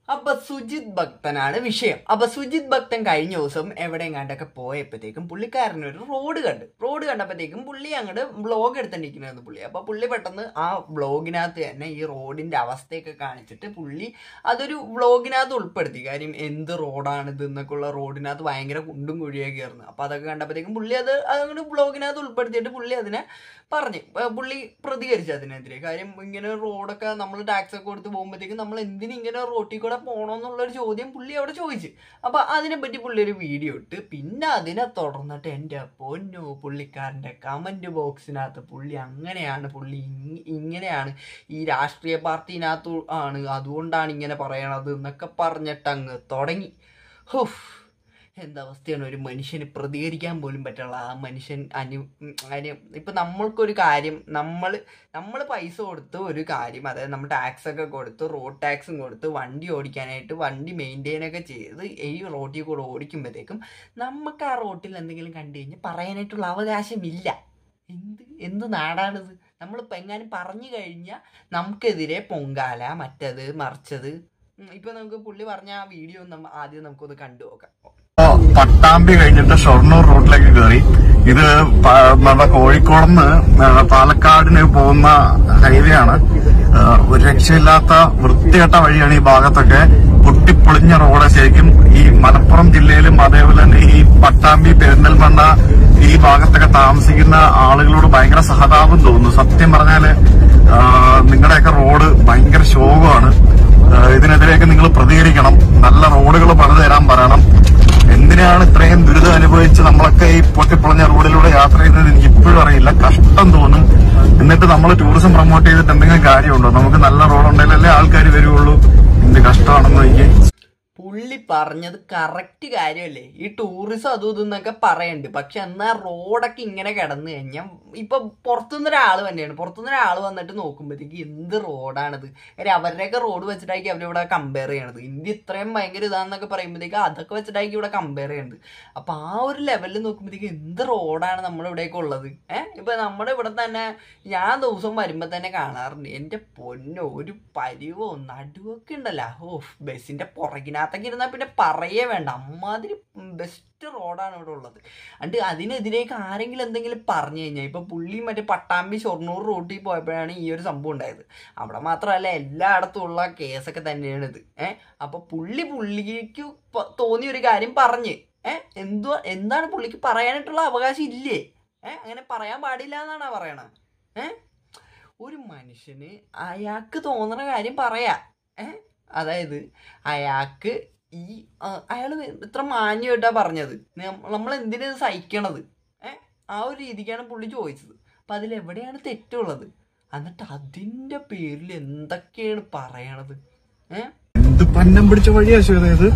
അപ്പൊ സുജിത് ഭക്തനാണ് വിഷയം അപ്പൊ സുജിത് ഭക്തൻ കഴിഞ്ഞ ദിവസം എവിടെയെങ്ങാണ്ടൊക്കെ പോയപ്പോഴത്തേക്കും പുള്ളിക്കാരന് ഒരു റോഡ് കണ്ടു റോഡ് കണ്ടപ്പോഴത്തേക്കും പുള്ളി അങ്ങോട്ട് ബ്ലോഗ് എടുത്തോണ്ടിരിക്കുന്നു പുള്ളി അപ്പൊ പുള്ളി പെട്ടെന്ന് ആ ബ്ലോഗിനകത്ത് തന്നെ ഈ റോഡിന്റെ അവസ്ഥയൊക്കെ കാണിച്ചിട്ട് പുള്ളി അതൊരു വ്ളോഗിനകത്ത് ഉൾപ്പെടുത്തി കാര്യം എന്ത് റോഡാണ് ഇത് എന്നൊക്കെയുള്ള റോഡിനകത്ത് ഭയങ്കര കുണ്ടും കുഴിയൊക്കെ ആയിരുന്നു അപ്പൊ അതൊക്കെ കണ്ടപ്പോഴത്തേക്കും പുള്ളി അത് അതങ്ങോട്ട് ബ്ലോഗിനകത്ത് ഉൾപ്പെടുത്തിയിട്ട് പുള്ളി അതിനെ പറഞ്ഞു ഏർ പുള്ളി പ്രതികരിച്ചു അതിനെതിരെ കാര്യം ഇങ്ങനെ റോഡൊക്കെ നമ്മൾ ടാക്സ് ഒക്കെ കൊടുത്ത് പോകുമ്പോഴത്തേക്കും നമ്മൾ എന്തിന് ഇങ്ങനെ റോട്ടിൽ കൂടെ പോകണമെന്നുള്ളൊരു ചോദ്യം പുള്ളി അവിടെ ചോദിച്ചു അപ്പൊ അതിനെപ്പറ്റി പുള്ളി ഒരു വീഡിയോ ഇട്ട് പിന്നെ അതിനെ തുടർന്നിട്ട് എൻ്റെ പൊന്നു പുള്ളിക്കാരൻ്റെ കമന്റ് ബോക്സിനകത്ത് പുള്ളി അങ്ങനെയാണ് പുള്ളി ഇങ് ഇങ്ങനെയാണ് ഈ രാഷ്ട്രീയ പാർട്ടിനകത്ത് ആണ് അതുകൊണ്ടാണ് ഇങ്ങനെ പറയണത് എന്നൊക്കെ പറഞ്ഞിട്ട് അങ്ങ് തുടങ്ങി ഹുഫ് എന്തവസ്ഥയാണ് ഒരു മനുഷ്യന് പ്രതികരിക്കാൻ പോലും പറ്റുള്ള ആ മനുഷ്യൻ അനു ഉം, അതിന് ഇപ്പം നമ്മൾക്കൊരു കാര്യം നമ്മൾ നമ്മൾ പൈസ കൊടുത്ത് ഒരു കാര്യം അതായത് നമ്മൾ ടാക്സ് ഒക്കെ കൊടുത്ത് റോഡ് ടാക്സും കൊടുത്ത് വണ്ടി ഓടിക്കാനായിട്ട് വണ്ടി മെയിൻറ്റെയിൻ ഒക്കെ ചെയ്ത് ഈ റോട്ടിൽ കൂടെ ഓടിക്കുമ്പോഴത്തേക്കും നമുക്ക് ആ റോട്ടിൽ എന്തെങ്കിലും കണ്ടു കഴിഞ്ഞാൽ പറയാനായിട്ടുള്ള അവകാശമില്ല എന്ത് എന്ത് നാടാണിത് നമ്മളിപ്പോൾ എങ്ങാനും പറഞ്ഞു കഴിഞ്ഞാൽ നമുക്കെതിരെ പൊങ്കാല മറ്റത് മറിച്ചത് ഉം, ഇപ്പൊ നമുക്ക് പുള്ളി പറഞ്ഞ ആ വീഡിയോ നമ്മ ആദ്യം നമുക്കൊന്ന് കണ്ടു നോക്കാം പട്ടാമ്പി കഴിഞ്ഞിട്ട് ഷൊർണൂർ റൂട്ടിലേക്ക് കയറി ഇത് പ- നമ്മുടെ കോഴിക്കോടുന്ന് പാലക്കാടിന് പോകുന്ന ഹൈവേ ആണ് ആ, ഒരു രക്ഷയില്ലാത്ത വൃത്തികെട്ട വഴിയാണ് ഈ ഭാഗത്തൊക്കെ പൊട്ടിപ്പൊളിഞ്ഞ റോഡ് ശരിക്കും ഈ മലപ്പുറം ജില്ലയിലും അതേപോലെ തന്നെ ഈ പട്ടാമ്പി പെരിന്തൽമണ്ണ ഈ ഭാഗത്തൊക്കെ താമസിക്കുന്ന ആളുകളോട് ഭയങ്കര സഹതാപം തോന്നുന്നു സത്യം പറഞ്ഞാല് ആ, നിങ്ങളുടെയൊക്കെ റോഡ് ഭയങ്കര ശോകമാണ് ആ, ഇതിനെതിരെയൊക്കെ നിങ്ങൾ പ്രതികരിക്കണം നല്ല റോഡുകൾ പണിത് തരാൻ പറയണം എന്തിനാണ് ഇത്രയും ദുരിതം അനുഭവിച്ച് നമ്മളൊക്കെ ഈ പൊട്ടിപ്പൊളഞ്ഞ റോഡിലൂടെ യാത്ര ചെയ്യുന്നത് എനിക്ക് ഇപ്പോഴും അറിയില്ല കഷ്ടം തോന്നും എന്നിട്ട് നമ്മൾ ടൂറിസം പ്രൊമോട്ട് ചെയ്തിട്ട് എന്തെങ്കിലും കാര്യമുണ്ടോ നമുക്ക് നല്ല റോഡ് ഉണ്ടെങ്കിലല്ലേ ആൾക്കാർ വരുവുള്ളൂ എന്ത് കഷ്ടമാണെന്ന് എനിക്ക് പുള്ളി പറഞ്ഞത് കറക്റ്റ് കാര്യമല്ലേ ഈ ടൂറിസം അതും ഇതും എന്നൊക്കെ പറയണ്ട് പക്ഷെ എന്നാ റോഡൊക്കെ ഇങ്ങനെ കിടന്നു കഴിഞ്ഞാൽ ഇപ്പൊ പുറത്തുനിന്ന് ഒരാൾ തന്നെയാണ് പുറത്തുനിന്ന് ഒരാൾ വന്നിട്ട് നോക്കുമ്പോഴത്തേക്ക് എന്ത് റോഡാണിത് കാര്യം അവരുടെയൊക്കെ റോഡ് വെച്ചിട്ടായിരിക്കും അവരിവിടെ കമ്പയർ ചെയ്യണത് ഇന്ത്യ ഇത്രയും ഭയങ്കര ഇതാന്നൊക്കെ പറയുമ്പോഴത്തേക്ക് അതൊക്കെ വെച്ചിട്ടായിരിക്കും ഇവിടെ കമ്പയർ ചെയ്യണത് അപ്പൊ ആ ഒരു ലെവലിൽ നോക്കുമ്പോഴത്തേക്ക് എന്ത് റോഡാണ് നമ്മുടെ ഇവിടെയൊക്കെ ഉള്ളത് ഏഹ് ഇപ്പൊ നമ്മുടെ ഇവിടെ തന്നെ ഞാൻ ദിവസം വരുമ്പോ തന്നെ കാണാറുണ്ട് എന്റെ പൊന്നോ ഒരു പരിവോ നടുവൊക്കെ ഉണ്ടല്ലോ ഓ ബസ്സിന്റെ പുറകിനകത്തൊക്കെ ഇരുന്നാൽ പിന്നെ പറയേ വേണ്ട അമ്മാതിരി ബെസ്റ്റ് റോഡാണ് ഇവിടെ ഉള്ളത് അണ്ട് അതിനെതിരേക്ക് ആരെങ്കിലും എന്തെങ്കിലും പറഞ്ഞു കഴിഞ്ഞാൽ ഇപ്പൊ പുള്ളി മറ്റേ പട്ടാമ്പി ഷൊർണൂർ റൂട്ടിൽ പോയപ്പോഴാണ് ഈ ഒരു സംഭവം ഉണ്ടായത് അവിടെ മാത്രമല്ല എല്ലായിടത്തും ഉള്ള കേസൊക്കെ തന്നെയാണ് ഇത് ഏഹ് അപ്പൊ പുള്ളി പുള്ളിക്ക് പ- തോന്നിയ ഒരു കാര്യം പറഞ്ഞ് ഏഹ് എന്തുവാ എന്താണ് പുള്ളിക്ക് പറയാനായിട്ടുള്ള അവകാശം ഇല്ലേ ഏഹ് അങ്ങനെ പറയാൻ പാടില്ല എന്നാണ് പറയണത് ഏഹ് ഒരു മനുഷ്യന് അയാൾക്ക് തോന്നുന്ന കാര്യം പറയാ ഏഹ് അതായത് അയാൾക്ക് ഈ അയാൾ ഇത്ര മാന്യമായിട്ടാ പറഞ്ഞത് നമ്മൾ എന്തിനാ ഇത് സഹിക്കണത് ഏഹ് ആ ഒരു രീതിക്കാണ് പുള്ളി ചോദിച്ചത് അപ്പം അതിലെവിടെയാണ് തെറ്റുള്ളത് എന്നിട്ട് അതിൻ്റെ പേരിൽ എന്തൊക്കെയാണ് പറയണത് ഏഹ് എന്ത് പന്നം പിടിച്ച വഴിയാ ശ്വേത ഇത്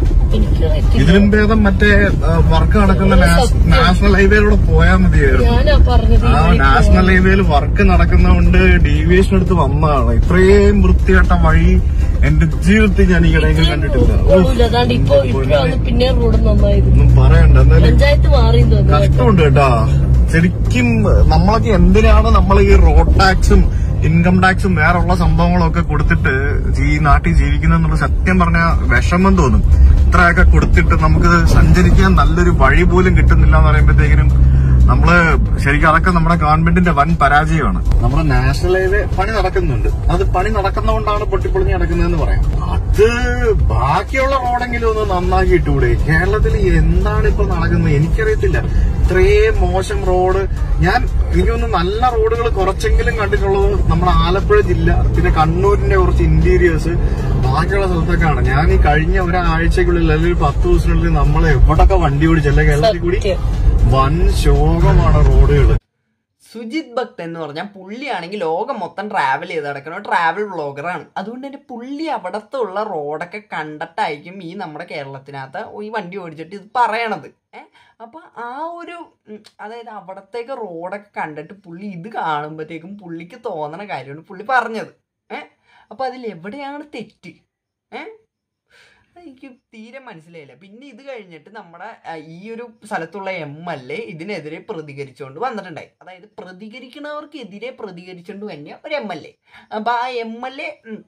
ഇതിലും ഭേദം മറ്റേ വർക്ക് നടക്കുന്ന നാഷ- നാഷണൽ ഹൈവേയിലൂടെ പോയാൽ മതിയായിരുന്നു ഞാനാ പറഞ്ഞത് ആ നാഷണൽ ഹൈവേയിൽ വർക്ക് നടക്കുന്നതുകൊണ്ട് ഡീവിയേഷൻ എടുത്ത് വന്നതാണ് ഇത്രയും വൃത്തികെട്ട വഴി എന്റെ ജീവിതത്തിൽ ഞാൻ ഈയിടെയെങ്കിലും കണ്ടിട്ടില്ല ഓ, പോകൂല അതാണ്ട് ഇപ്പൊ ഇപ്പോഴാണ് പിന്നെ റോഡ് നന്നായത് ഒന്നും പറയണ്ട എന്തായാലും പഞ്ചായത്ത് മാറി തോന്നുന്നു കഷ്ടമുണ്ട് കേട്ടാ ശരിക്കും നമ്മളൊക്കെ എന്തിനാണ് നമ്മൾ ഈ റോഡ് ടാക്സും ഇൻകം ടാക്സും വേറെയുള്ള സംഭവങ്ങളൊക്കെ കൊടുത്തിട്ട് ഈ നാട്ടിൽ ജീവിക്കുന്നുള്ള സത്യം പറഞ്ഞ വിഷമം തോന്നും ഇത്രയൊക്കെ കൊടുത്തിട്ട് നമുക്ക് സഞ്ചരിക്കാൻ നല്ലൊരു വഴി പോലും കിട്ടുന്നില്ല എന്ന് പറയുമ്പോഴത്തേക്കിനും നമ്മള് ശരിക്കും അതൊക്കെ നമ്മുടെ ഗവൺമെന്റിന്റെ വൻ പരാജയമാണ് നമ്മുടെ നാഷണൽ ഹൈവേ പണി നടക്കുന്നുണ്ട് അത് പണി നടക്കുന്നതുകൊണ്ടാണ് പൊട്ടിപ്പൊളിഞ്ഞ് നടക്കുന്നതെന്ന് പറയാം അത് ബാക്കിയുള്ള റോഡെങ്കിലും ഒന്ന് നന്നാക്കി ഇട്ടൂടെ കേരളത്തിൽ എന്താണ് ഇപ്പൊ നടക്കുന്നത് എനിക്കറിയത്തില്ല ഇത്രയും മോശം റോഡ് ഞാൻ എനിക്കൊന്ന് നല്ല റോഡുകൾ കുറച്ചെങ്കിലും കണ്ടിട്ടുള്ളത് നമ്മുടെ ആലപ്പുഴ ജില്ല പിന്നെ കണ്ണൂരിന്റെ കുറച്ച് ഇന്റീരിയേഴ്സ് ബാക്കിയുള്ള സ്ഥലത്തൊക്കെയാണ് ഞാൻ ഈ കഴിഞ്ഞ ഒരാഴ്ചക്കുള്ളിൽ അല്ലെങ്കിൽ ഒരു പത്ത് ദിവസത്തിനുള്ളിൽ നമ്മൾ എവിടൊക്കെ വണ്ടി ഓടിച്ചല്ലേ കേരളത്തിൽ കൂടി സത്യം. വൻ ശോകമാണ് റോഡുകൾ സുജിത് ഭക്ത് എന്ന് പറഞ്ഞാൽ പുള്ളിയാണെങ്കിൽ ലോകം മൊത്തം ട്രാവൽ ചെയ്ത് നടക്കുന്ന ട്രാവൽ വ്ളോഗറാണ് അതുകൊണ്ട് തന്നെ പുള്ളി അവിടത്തെ ഉള്ള റോഡൊക്കെ കണ്ടിട്ടായിരിക്കും ഈ നമ്മുടെ കേരളത്തിനകത്ത് ഈ വണ്ടി ഓടിച്ചിട്ട് ഇത് പറയണത് ഏഹ് അപ്പൊ ആ ഒരു ഉം, അതായത് അവിടത്തേക്ക് റോഡൊക്കെ കണ്ടിട്ട് പുള്ളി ഇത് കാണുമ്പോഴത്തേക്കും പുള്ളിക്ക് തോന്നണ കാര്യമാണ് പുള്ളി പറഞ്ഞത് ഏഹ് അപ്പൊ അതിൽ എവിടെയാണ് തെറ്റ് ഏഹ് എനിക്ക് തീരെ മനസ്സിലായില്ല പിന്നെ ഇത് കഴിഞ്ഞിട്ട് നമ്മുടെ ആ, ഈ ഒരു സ്ഥലത്തുള്ള എം എൽ എ ഇതിനെതിരെ പ്രതികരിച്ചുകൊണ്ട് വന്നിട്ടുണ്ടായി അതായത് പ്രതികരിക്കുന്നവർക്കെതിരെ പ്രതികരിച്ചുകൊണ്ട് തന്നെ ഒരു എം എൽ എ അപ്പൊ ആ M L A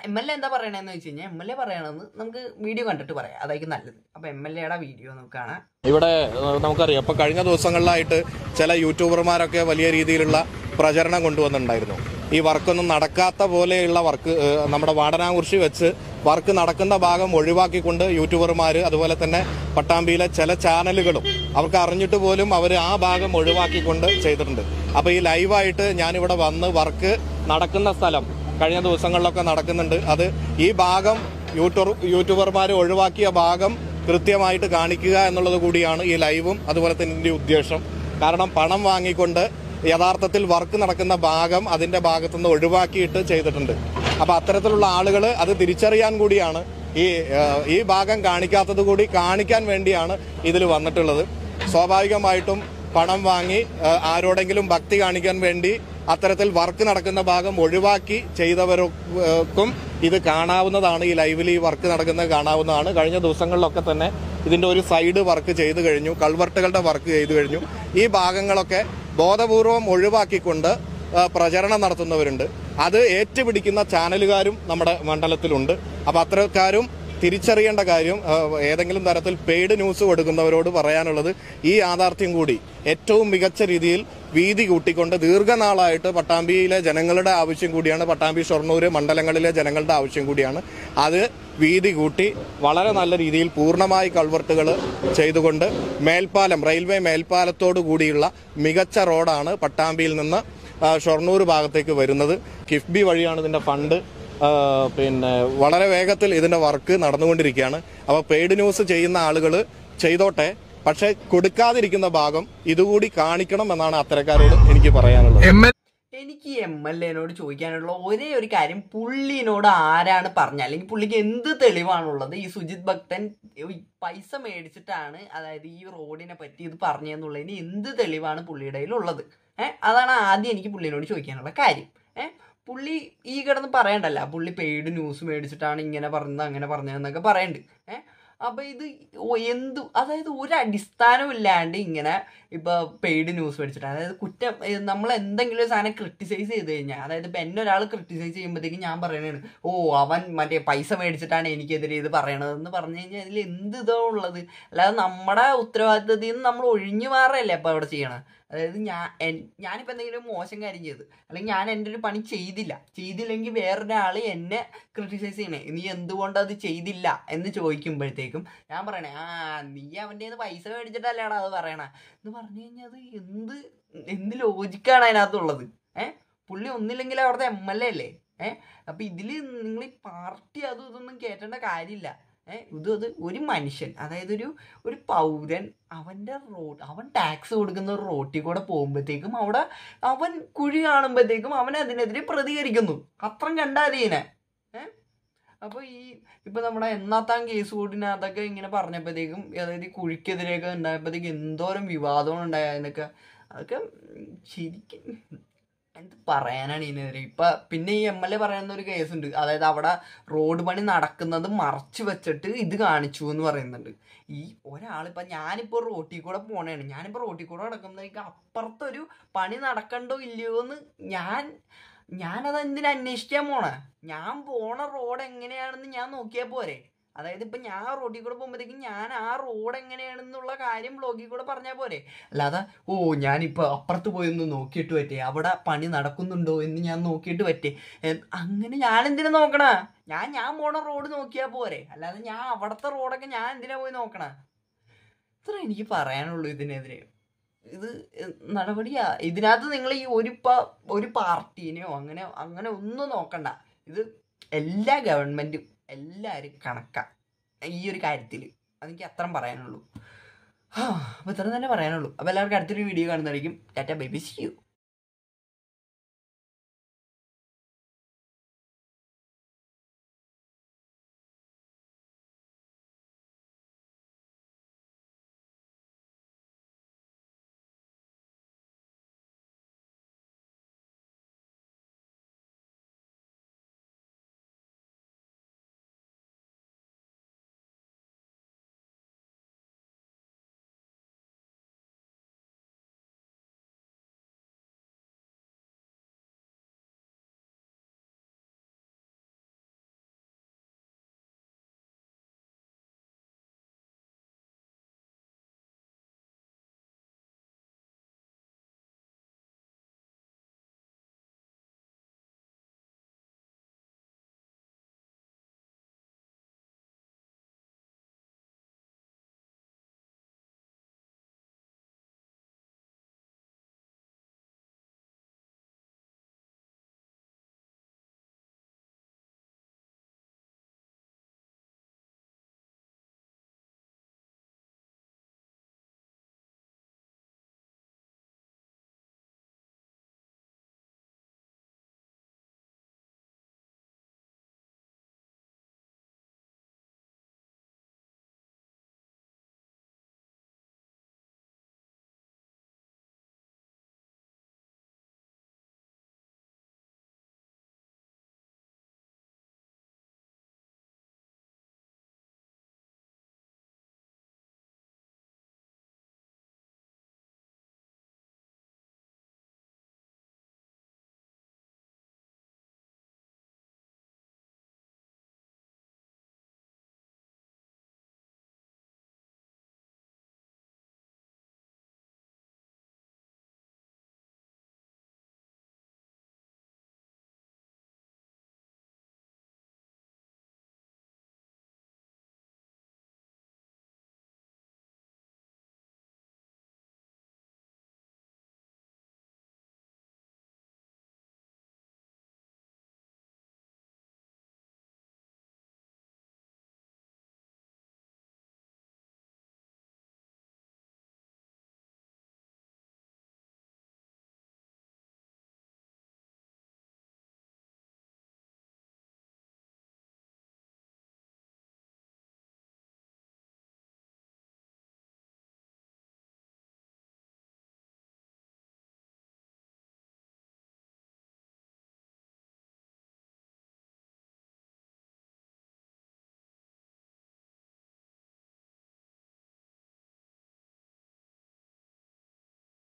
M L A എന്താ പറയണതെന്ന് വെച്ച് കഴിഞ്ഞാൽ എം എൽ എ പറയണമെന്ന് നമുക്ക് വീഡിയോ കണ്ടിട്ട് പറയാം അതായിരിക്കും നല്ലത് അപ്പൊ എം എൽ എയുടെ വീഡിയോ നമുക്ക് കാണാം ഇവിടെ ഏഹ്, നമുക്കറിയാം ഇപ്പൊ കഴിഞ്ഞ ദിവസങ്ങളിലായിട്ട് ചില യൂട്യൂബർമാരൊക്കെ വലിയ രീതിയിലുള്ള പ്രചരണം കൊണ്ടുവന്നിട്ടുണ്ടായിരുന്നു ഈ വർക്കൊന്നും നടക്കാത്ത പോലെയുള്ള വർക്ക് ഏഹ്, നമ്മുടെ വാടനാകുറിശി വെച്ച് വർക്ക് നടക്കുന്ന ഭാഗം ഒഴിവാക്കിക്കൊണ്ട് യൂട്യൂബർമാർ അതുപോലെ തന്നെ പട്ടാമ്പിയിലെ ചില ചാനലുകളും അവർക്ക് അറിഞ്ഞിട്ട് പോലും അവർ ആ ഭാഗം ഒഴിവാക്കിക്കൊണ്ട് ചെയ്തിട്ടുണ്ട് അപ്പൊ ഈ ലൈവായിട്ട് ഞാനിവിടെ വന്ന് വർക്ക് നടക്കുന്ന സ്ഥലം കഴിഞ്ഞ ദിവസങ്ങളിലൊക്കെ നടക്കുന്നുണ്ട് അത് ഈ ഭാഗം യൂട്യൂബർ യൂട്യൂബർമാർ ഒഴിവാക്കിയ ഭാഗം കൃത്യമായിട്ട് കാണിക്കുക എന്നുള്ളത് കൂടിയാണ് ഈ ലൈവും അതുപോലെ തന്നെ ഇതിന്റെ ഉദ്ദേശം കാരണം പണം വാങ്ങിക്കൊണ്ട് യഥാർത്ഥത്തിൽ വർക്ക് നടക്കുന്ന ഭാഗം അതിന്റെ ഭാഗത്തുനിന്ന് ഒഴിവാക്കിയിട്ട് ചെയ്തിട്ടുണ്ട് അപ്പൊ അത്തരത്തിലുള്ള ആളുകൾ അത് തിരിച്ചറിയാൻ കൂടിയാണ് ഈ ഏഹ്, ഈ ഭാഗം കാണിക്കാത്തത് കൂടി കാണിക്കാൻ വേണ്ടിയാണ് ഇതിൽ വന്നിട്ടുള്ളത് സ്വാഭാവികമായിട്ടും പണം വാങ്ങി ഏഹ്, ആരോടെങ്കിലും ഭക്തി കാണിക്കാൻ വേണ്ടി അത്തരത്തിൽ വർക്ക് നടക്കുന്ന ഭാഗം ഒഴിവാക്കി ചെയ്തവർക്കും ഇത് കാണാവുന്നതാണ് ഈ ലൈവിൽ ഈ വർക്ക് നടക്കുന്നത് കാണാവുന്നതാണ് കഴിഞ്ഞ ദിവസങ്ങളിലൊക്കെ തന്നെ ഇതിന്റെ ഒരു സൈഡ് വർക്ക് ചെയ്തു കഴിഞ്ഞു കൾവർട്ടുകളുടെ വർക്ക് ചെയ്തു കഴിഞ്ഞു ഈ ഭാഗങ്ങളൊക്കെ ബോധപൂർവം ഒഴിവാക്കിക്കൊണ്ട് ആ, പ്രചരണം നടത്തുന്നവരുണ്ട് അത് ഏറ്റുപിടിക്കുന്ന ചാനലുകാരും നമ്മുടെ മണ്ഡലത്തിലുണ്ട് അപ്പൊ അത്തരക്കാരും തിരിച്ചറിയേണ്ട കാര്യം ആ, ഏതെങ്കിലും തരത്തിൽ പെയ്ഡ് ന്യൂസ് കൊടുക്കുന്നവരോട് പറയാനുള്ളത് ഈ യാഥാർത്ഥ്യം കൂടി ഏറ്റവും മികച്ച രീതിയിൽ വീതി കൂട്ടിക്കൊണ്ട് ദീർഘനാളായിട്ട് പട്ടാമ്പിയിലെ ജനങ്ങളുടെ ആവശ്യം കൂടിയാണ് പട്ടാമ്പി ഷൊർണൂർ മണ്ഡലങ്ങളിലെ ജനങ്ങളുടെ ആവശ്യം കൂടിയാണ് അത് വീതി കൂട്ടി വളരെ നല്ല രീതിയിൽ പൂർണ്ണമായി കൾവർട്ടുകൾ ചെയ്തുകൊണ്ട് മേൽപ്പാലം റെയിൽവേ മേൽപ്പാലത്തോടു കൂടിയുള്ള മികച്ച റോഡാണ് പട്ടാമ്പിയിൽ നിന്ന് ആ, ഷൊർണൂർ ഭാഗത്തേക്ക് വരുന്നത് കിഫ്ബി വഴിയാണ് ഇതിന്റെ ഫണ്ട് ആ, പിന്നെ വളരെ വേഗത്തിൽ ഇതിന്റെ വർക്ക് നടന്നുകൊണ്ടിരിക്കുകയാണ് അപ്പോൾ പെയ്ഡ് ന്യൂസ് ചെയ്യുന്ന ആളുകൾ ചെയ്തോട്ടെ പക്ഷെ കൊടുക്കാതിരിക്കുന്ന ഭാഗം ഇതുകൂടി കാണിക്കണം എന്നാണ് അത്തരക്കാരോട് എനിക്ക് പറയാനുള്ളത് എം എൽ എനിക്ക് എം എൽ എനോട് ചോദിക്കാനുള്ള ഒരേ ഒരു കാര്യം പുള്ളിനോട് ആരാണ് പറഞ്ഞ അല്ലെങ്കിൽ പുള്ളിക്ക് എന്ത് തെളിവാണുള്ളത് ഈ സുജിത് ഭക്തൻ ഈ പൈസ മേടിച്ചിട്ടാണ് അതായത് ഈ റോഡിനെ പറ്റി ഇത് പറഞ്ഞെന്നുള്ളതിന് എന്ത് തെളിവാണ് പുള്ളിയുടെ കയ്യിലുള്ളത് ഏഹ് അതാണ് ആദ്യം എനിക്ക് പുള്ളിനോട് ചോദിക്കാനുള്ള കാര്യം ഏഹ് പുള്ളി ഈ കിടന്ന് പറയണ്ടല്ല പുള്ളി പെയ്ഡ് ന്യൂസ് മേടിച്ചിട്ടാണ് ഇങ്ങനെ പറഞ്ഞത് അങ്ങനെ പറഞ്ഞതെന്നൊക്കെ പറയുന്നുണ്ട് ഏഹ് അപ്പൊ ഇത് ഓ- എന്ത് അതായത് ഒരു അടിസ്ഥാനവും ഇല്ലാണ്ട് ഇങ്ങനെ ഇപ്പൊ പെയ്ഡ് ന്യൂസ് മേടിച്ചിട്ട് അതായത് കുറ്റം ഏ, നമ്മൾ എന്തെങ്കിലും ഒരു സാധനം ക്രിട്ടിസൈസ് ചെയ്ത് കഴിഞ്ഞാൽ അതായത് ഇപ്പൊ എന്നെ ഒരാൾ ക്രിട്ടിസൈസ് ചെയ്യുമ്പോഴത്തേക്കും ഞാൻ പറയണതാണ് ഓ അവൻ മറ്റേ പൈസ മേടിച്ചിട്ടാണ് എനിക്കെതിരെ ഇത് പറയണതെന്ന് പറഞ്ഞു കഴിഞ്ഞാൽ അതിൽ എന്ത് ഇതാ ഉള്ളത് അല്ലാതെ നമ്മുടെ ഉത്തരവാദിത്തത്തിൽ നിന്ന് നമ്മൾ ഒഴിഞ്ഞു മാറല്ലേ അപ്പൊ അവിടെ ചെയ്യണത് അതായത് ഞാൻ എൻ- ഞാനിപ്പോ എന്തെങ്കിലും മോശം കാര്യം ചെയ്തു അല്ലെങ്കിൽ ഞാൻ എൻ്റെ ഒരു പണി ചെയ്തില്ല ചെയ്തില്ലെങ്കിൽ വേറൊരാൾ എന്നെ ക്രിട്ടിസൈസ് ചെയ്യണേ നീ എന്തുകൊണ്ട് അത് ചെയ്തില്ല എന്ന് ചോദിക്കുമ്പോഴത്തേക്കും ഞാൻ പറയണേ ആ നീ അവൻ്റെ കയ്യിന്ന് പൈസ മേടിച്ചിട്ടല്ലേടാ അത് പറയണ എന്ന് പറഞ്ഞു കഴിഞ്ഞാൽ അത് എന്ത് എന്ത് ലോജിക്കാണ് അതിനകത്തുള്ളത് ഏ പുള്ളി ഒന്നില്ലെങ്കിൽ അവിടുത്തെ എം എൽ എ അല്ലേ ഏ അപ്പൊ ഇതില് നിങ്ങൾ ഈ പാർട്ടി അതും ഇതൊന്നും കേട്ടേണ്ട കാര്യമില്ല ഏ ഇത് അത് ഒരു മനുഷ്യൻ അതായത് ഒരു ഒരു പൗരൻ അവന്റെ റോഡ് അവൻ ടാക്സ് കൊടുക്കുന്ന ഒരു റോട്ടിൽ കൂടെ പോകുമ്പോഴത്തേക്കും അവിടെ അവൻ കുഴി കാണുമ്പോഴത്തേക്കും അവൻ അതിനെതിരെ പ്രതികരിക്കുന്നു അത്രം കണ്ടാൽ ഇതിനെ ഏ അപ്പൊ ഈ ഇപ്പൊ നമ്മുടെ എന്നാത്താൻ കേസ് കൂടിനകത്തൊക്കെ ഇങ്ങനെ പറഞ്ഞപ്പോഴത്തേക്കും അതായത് ഈ കുഴിക്കെതിരെയൊക്കെ ഉണ്ടായപ്പോഴത്തേക്കും എന്തോരം വിവാദങ്ങൾ ഉണ്ടായതിനൊക്കെ അതൊക്കെ ശരിക്കും എന്ത് പറയാനാണ് ഇതിനെതിരെ ഇപ്പൊ പിന്നെ ഈ എം എൽ എ പറയുന്ന ഒരു കേസുണ്ട് അതായത് അവിടെ റോഡ് പണി നടക്കുന്നത് മറച്ചു വെച്ചിട്ട് ഇത് കാണിച്ചു എന്ന് പറയുന്നുണ്ട് ഈ ഒരാളിപ്പോ ഞാനിപ്പോ റോട്ടിൽ കൂടെ പോണേണ് ഞാനിപ്പോ റോട്ടിൽ കൂടെ നടക്കുമ്പോഴേക്ക് അപ്പുറത്തൊരു പണി നടക്കണ്ടോ ഇല്ലയോ എന്ന് ഞാൻ ഞാനത് എന്തിനാ അന്വേഷിക്കാൻ പോണേ ഞാൻ പോണ റോഡ് എങ്ങനെയാണെന്ന് ഞാൻ നോക്കിയാൽ പോരെ അതായത് ഇപ്പൊ ഞാൻ റോഡിൽ കൂടെ പോകുമ്പോഴത്തേക്കും ഞാൻ ആ റോഡ് എങ്ങനെയാണെന്നുള്ള കാര്യം ബ്ലോഗിൽ കൂടെ പറഞ്ഞാൽ പോരെ അല്ലാതെ ഓ ഞാനിപ്പോ അപ്പുറത്ത് പോയി ഒന്ന് നോക്കിയിട്ട് പറ്റേ അവിടെ പണി നടക്കുന്നുണ്ടോ എന്ന് ഞാൻ നോക്കിയിട്ട് പറ്റേ എ- അങ്ങനെ ഞാൻ എന്തിനാ നോക്കണ ഞാൻ ഞാൻ പോണ റോഡ് നോക്കിയാൽ പോരെ അല്ലാതെ ഞാൻ അവിടുത്തെ റോഡൊക്കെ ഞാൻ എന്തിനാ പോയി നോക്കണ ഇത്ര എനിക്ക് പറയാനുള്ളൂ ഇതിനെതിരെ ഇത് നടപടിയാ ഇതിനകത്ത് നിങ്ങൾ ഈ ഒരു പ- ഒരു പാർട്ടീനെയോ അങ്ങനെ അങ്ങനെ ഒന്നും നോക്കണ്ട ഇത് എല്ലാ ഗവൺമെന്റും എല്ലാവരും കണക്കാ ഈ ഒരു കാര്യത്തിൽ അതെനിക്ക് അത്രയും പറയാനുള്ളൂ അപ്പോൾ ഇത്ര തന്നെ പറയാനുള്ളൂ അപ്പോൾ എല്ലാവർക്കും അടുത്തൊരു വീഡിയോ കാണുന്നതായിരിക്കും tata bye bye see U